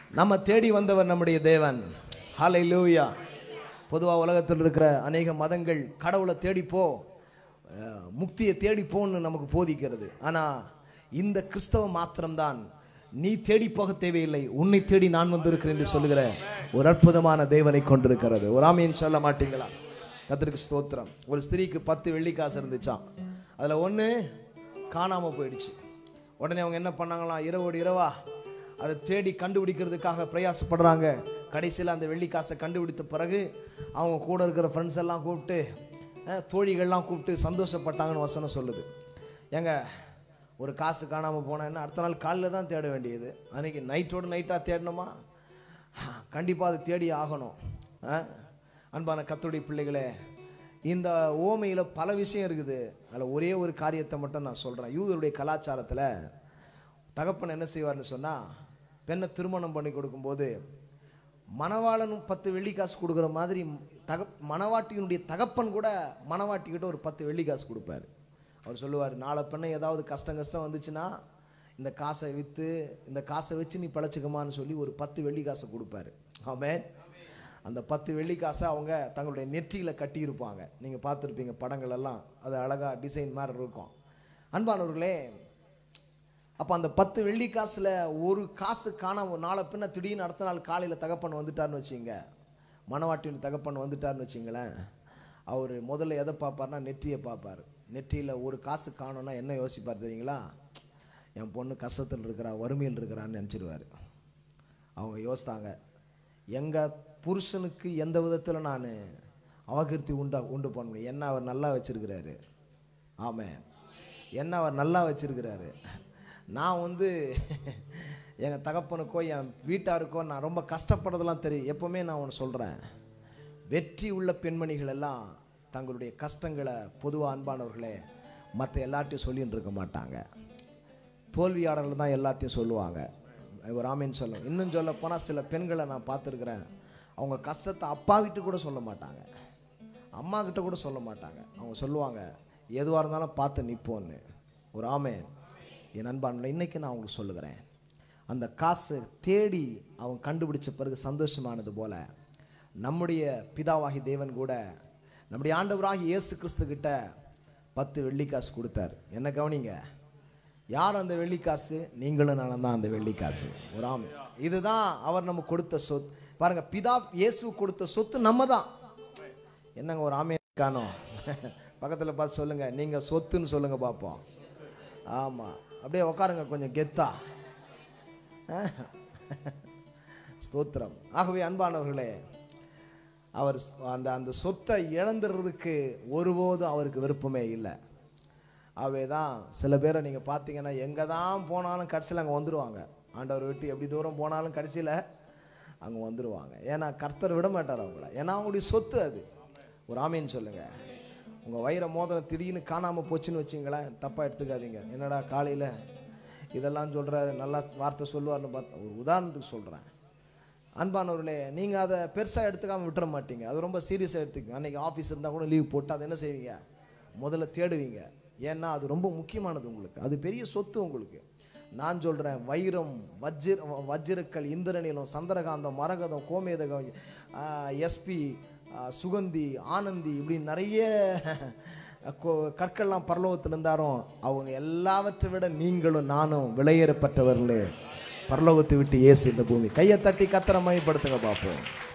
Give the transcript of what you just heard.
நம்ம தேடி வந்தவர் நம்முடைய தேவன் ஹalleluya பொதுவாக உலகத்தில் இருக்கிற அநேக மதங்கள் கடவுளை தேடிப்போ அஹ், முக்தியை தேடிப்போன்னு நமக்கு போதிக்கிறது ஆனால் இந்த கிறிஸ்தவ மாத்திரம்தான் நீ தேடி போக தேவையில்லை உன்னை தேடி நான் வந்திருக்கிறேன் என்று சொல்லுகிற ஒரு அற்புதமான தேவனை கொண்டிருக்கிறது ஒரு ஆமையின் சொல்ல மாட்டீங்களா கத்திரிக்கு ஸ்தோத்திரம் ஒரு ஸ்திரீக்கு பத்து வெள்ளிக்காசு இருந்துச்சாம் அதில் ஒன்று காணாமல் போயிடுச்சு உடனே அவங்க என்ன பண்ணாங்களாம் இரவோடு இரவா அதை தேடி கண்டுபிடிக்கிறதுக்காக பிரயாசப்படுறாங்க கடைசியில் அந்த வெள்ளிக்காசை கண்டுபிடித்த பிறகு அவங்க கூட இருக்கிற ஃப்ரெண்ட்ஸ் எல்லாம் கூப்பிட்டு அஹ், தோழிகள்லாம் கூப்பிட்டு சந்தோஷப்பட்டாங்கன்னு வசனம் சொல்லுது ஏங்க ஒரு காசு காணாமல் போனேன்னா அடுத்த நாள் காலையில் தான் தேட வேண்டியது அன்றைக்கி நைட்டோடு நைட்டாக தேடணுமா கண்டிப்பாக அது தேடி ஆகணும் அஹ், அன்பான கத்துடைய பிள்ளைகளே இந்த ஓமையில் பல விஷயம் இருக்குது அதில் ஒரே ஒரு காரியத்தை மட்டும் நான் சொல்கிறேன் யூதருடைய கலாச்சாரத்தில் தகப்பன் என்ன செய்வார்னு சொன்னால் பெண்ணை திருமணம் பண்ணி கொடுக்கும்போது மணவாளனும் பத்து வெள்ளிக்காசு கொடுக்குற மாதிரி தக மணவாட்டியினுடைய தகப்பன் கூட மணவாட்டிக்கிட்ட ஒரு பத்து வெள்ளிக்காசு கொடுப்பாரு அவர் சொல்லுவார் நாளை பெண்ணை ஏதாவது கஷ்டம் கஷ்டம் வந்துச்சுன்னா இந்த காசை விற்று இந்த காசை வச்சு நீ பழச்சிக்கமான்னு சொல்லி ஒரு பத்து வெள்ளிக்காசை கொடுப்பாரு ஆமென் அந்த பத்து வெள்ளிக்காசை அவங்க தங்களுடைய நெற்றியில் கட்டியிருப்பாங்க நீங்கள் பார்த்துருப்பீங்க படங்கள் எல்லாம் அது அழகாக டிசைன் மாதிரி இருக்கும் அன்பானவர்களே அப்போ அந்த பத்து வெள்ளி காசில் ஒரு காசு காணாம நாளை பின்ன திடீர்னு அடுத்த நாள் காலையில் தகப்பன் வந்துட்டார்னு வச்சுங்க மணவாட்டியின் தகப்பன் வந்துட்டார்னு வச்சுங்களேன் அவர் முதல்ல எதை பார்ப்பார்னா நெற்றியை பார்ப்பார் நெற்றியில் ஒரு காசு காணோன்னா என்ன யோசிப்பார் தெரியுங்களா என் பொண்ணு கஷ்டத்தில் இருக்கிறா வறுமையில் இருக்கிறான்னு நினச்சிடுவார் அவங்க யோசித்தாங்க எங்கள் புருஷனுக்கு எந்த விதத்தில் நான் அவகிருத்தி உண்டா உண்டு பண்ண முடியும் என்ன அவர் நல்லா வச்சிருக்கிறாரு ஆமென் என்ன அவர் நல்லா வச்சிருக்கிறாரு நான் வந்து எங்கள் தகப்பனுக்கோ என் வீட்டாருக்கோ நான் ரொம்ப கஷ்டப்படுறதெல்லாம் தெரியும் எப்போவுமே நான் ஒன்று சொல்கிறேன் வெற்றி உள்ள பெண்மணிகள் எல்லாம் தங்களுடைய கஷ்டங்களை பொதுவாக அன்பானவர்களே மற்ற எல்லார்ட்டையும் சொல்லின்னு இருக்க மாட்டாங்க தோல்வியாளர்கள் தான் எல்லாத்தையும் சொல்லுவாங்க ஒரு ஆமீன் சொல்லும் இன்னும் சொல்ல போனால் சில பெண்களை நான் பார்த்துருக்குறேன் அவங்க கஷ்டத்தை அப்பா வீட்டு கூட சொல்ல மாட்டாங்க அம்மா கிட்ட கூட சொல்ல மாட்டாங்க அவங்க சொல்லுவாங்க எதுவாக இருந்தாலும் பார்த்து நிற்போன்னு ஒரு ஆமேன் என் அன்பான்ல இன்னைக்கு நான் உங்களுக்கு சொல்லுகிறேன் அந்த காசு தேடி அவன் கண்டுபிடிச்ச பிறகு சந்தோஷமானது போல நம்முடைய பிதாவாகி தேவன் கூட நம்முடைய ஆண்டவராகி இயேசு கிறிஸ்து கிட்ட பத்து வெள்ளிக்காசு கொடுத்தார் என்ன கவனிங்க யார் அந்த வெள்ளிக்காசு நீங்களும் நானும் தான் அந்த வெள்ளிக்காசு ஒரு ஆமை இதுதான் அவர் நம்ம கொடுத்த சொத்து பாருங்க பிதா இயேசு கொடுத்த சொத்து நம்ம தான் என்னங்க ஒரு ஆமை காணோ பக்கத்தில் பார்த்து சொல்லுங்க நீங்க சொத்துன்னு சொல்லுங்க பார்ப்போம் ஆமா அப்படியே உட்காருங்க கொஞ்சம் கெத்தா ஸ்தோத்திரம் ஆகவே அன்பானவர்களே அவர் அந்த அந்த சொத்தை இழந்துடுறதுக்கு ஒருபோதும் அவருக்கு விருப்பமே இல்லை ஆகவே தான் சில பேரை நீங்கள் பார்த்தீங்கன்னா எங்கே தான் போனாலும் கடைசியில் அங்கே வந்துடுவாங்க ஆண்டவர் விட்டு எப்படி தூரம் போனாலும் கடைசியில் அங்கே வந்துடுவாங்க ஏன்னா கர்த்தர் விட மாட்டார் அவங்கள ஏன்னா அவங்களுடைய சொத்து அது ஒரு ஆமீன்னு சொல்லுங்கள் உங்கள் வயிற மோதிரம் திடீர்னு காணாமல் போச்சுன்னு வச்சிங்களேன் தப்பாக எடுத்துக்காதீங்க என்னடா காலையில் இதெல்லாம் சொல்கிறாரு நல்லா வார்த்தை சொல்லுவார்னு பார்த்தா ஒரு உதாரணத்துக்கு சொல்கிறேன் அன்பானவர்களே நீங்கள் அதை பெருசாக எடுத்துக்காம விட்டுற மாட்டீங்க அது ரொம்ப சீரியஸாக எடுத்துக்கங்க அன்றைக்கி ஆஃபீஸ் இருந்தால் கூட லீவ் போட்டு அதை என்ன செய்வீங்க முதல்ல தேடுவீங்க ஏன்னா அது ரொம்ப முக்கியமானது உங்களுக்கு அது பெரிய சொத்து உங்களுக்கு நான் சொல்கிறேன் வைரம் வஜ்ர வஜ்ரக்கல் இந்திரநீலம் சந்திரகாந்தம் மரகதம் கோமேதகம் எஸ்பி சுகந்தி ஆனந்தி இப்படி நிறைய கொ- கற்கள்லாம் பரலோகத்தில் இருந்தாரும் அவங்க எல்லாவற்றை விட நீங்களும் நானும் விலையேறப்பட்டவர்களே பரலோகத்தை விட்டு இயேசு இந்த பூமி கையை தட்டி கத்திர மையப்படுத்துங்க பார்ப்போம்